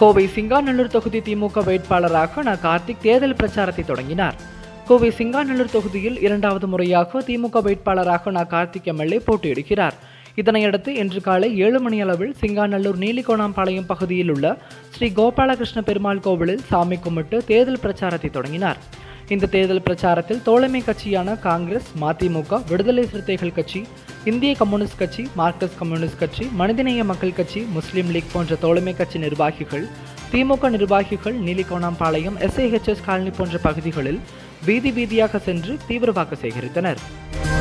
கோவை சிங்காநல்லூர் தொகுதி திமுக வேட்பாளராக ந கார்த்திக் தேர்தல் பிரச்சாரத்தை தொடங்கினார் கோவை சிங்காநல்லூர் தொகுதியில் இரண்டாவது முறையாக திமுக வேட்பாளராக ந கார்த்திக் எம்எல்ஏ போட்டியிடுகிறார் இதனையடுத்து இன்று காலை ஏழு மணி அளவில் சிங்காநல்லூர் நீலிகோணாம்பாளையம் பகுதியில் உள்ள ஸ்ரீ கோபாலகிருஷ்ண பெருமாள் கோவிலில் சாமி கும்பிட்டு தேர்தல் பிரச்சாரத்தை தொடங்கினார் இந்த தேர்தல் பிரச்சாரத்தில் தோழமை கட்சியான காங்கிரஸ் மதிமுக விடுதலை சிறுத்தைகள் கட்சி இந்திய கம்யூனிஸ்ட் கட்சி மார்க்சிஸ்ட் கம்யூனிஸ்ட் கட்சி மனிதநேய மக்கள் கட்சி முஸ்லீம் லீக் போன்ற தோழமை கட்சி நிர்வாகிகள் திமுக நிர்வாகிகள் நீலிகோணாம்பாளையம் எஸ்ஐஹெச்எஸ் காலனி போன்ற பகுதிகளில் வீதி வீதியாக சென்று தீவிர வாக்கு சேகரித்தனர்